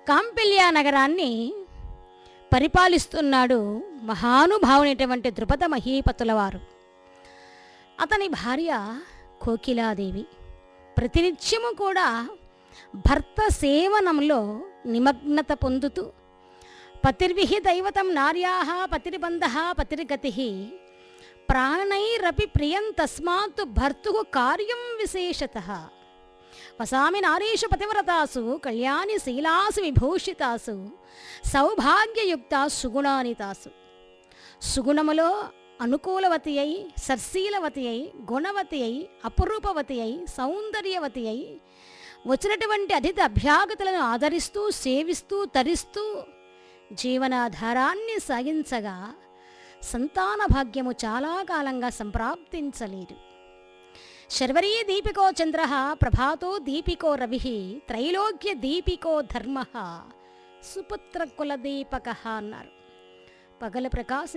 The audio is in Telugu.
కాంపిల్య నగరాన్ని పరిపాలిస్తున్నాడు మహానుభావునైనటువంటి ద్రుపద మహీపతుల వారు అతని భార్య కోకిలాదేవి ప్రతినిత్యము కూడా భర్త సేవనంలో నిమగ్నత పొందుతూ పతిర్విహి దైవతం నార్యా పతిర్బంధ పతిర్గతి ప్రాణైరపి ప్రియం తస్మాత్ భర్తు కార్యం విశేషత వసామి నారీషు పతివ్రతాసు కళ్యాణి శీలాసు విభూషితాసు సౌభాగ్యయుక్త సుగుణానితాసు సుగుణములో అనుకూలవతి అయి సర్శీలవతి అయి గుణవతి అయి అపురూపవతి అయి సౌందర్యవతి అయి వచ్చినటువంటి అతిథి అభ్యాగతులను ఆదరిస్తూ సేవిస్తూ తరిస్తూ జీవనాధారాన్ని సాగించగా సంతాన భాగ్యము చాలా కాలంగా సంప్రాప్తించలేదు శర్వరీ దీపికో చంద్ర ప్రభాతో దీపికో రవి త్రైలోక్య దీపికో ధర్మ సుపుత్ర కులదీపక అన్నారు పగలు ప్రకాశ